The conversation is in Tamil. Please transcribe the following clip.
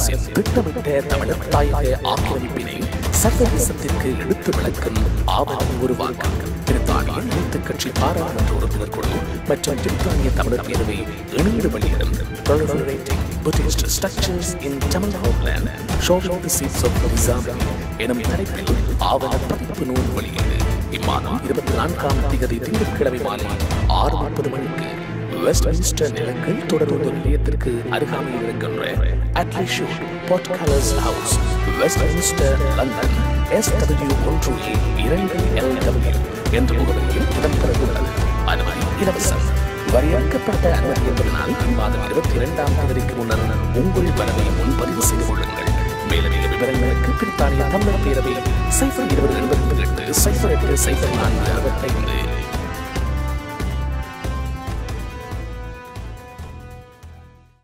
அரசின் திட்டமிட்ட தமிழர் தாயக ஆக்கிரமிப்பினை சர்வதேசத்திற்கு எடுத்து விளக்கும் ஆவணம் உருவாக்கம் பிரித்தானிய அனைத்து கட்சி பாராளுமன்ற உறுப்பினர் குழு மற்றும் பிரித்தானிய தமிழர் பேரவை இணையீடு வெளியிடும் Proliferating Buddhist Structures in Tamil Homeland Showing the Seeds of Nizami எனும் தலைப்பில் ஆவண பதிப்பு நூல் வெளியீடு இம்மாதம் இருபத்தி நான்காம் தேதி திங்கட்கிழமை மாலை ஆறு முப்பது மணிக்கு வெஸ்ட்மின்ஸ்டர் நிலங்கள் தொடர்பு நிலையத்திற்கு அருகாமையில் இருக்கின்ற அட்லிஷூட் பாட் colours house Westminster London S W ஒன்று ஏ இரண்டு எல் டபிள்யூ என்ற முகவரியில் இடம்பெறவுள்ளது அனுமதி இலவசம் வரையறுக்கப்பட்ட அனுமதி என்பதனால் இம்மாதம் இருபத்தி இரண்டாம் தேதிக்கு முன்னர் உங்கள் வரவை முன்பதிவு செய்து கொள்ளுங்கள் மேலதிக விவரங்களுக்கு பிரித்தானிய தமிழர் பேரவை சைபர் இருபது எண்பத்தி எட்டு சைபர் எட்டு சைபர் நான்கு அறுபத்தைந்து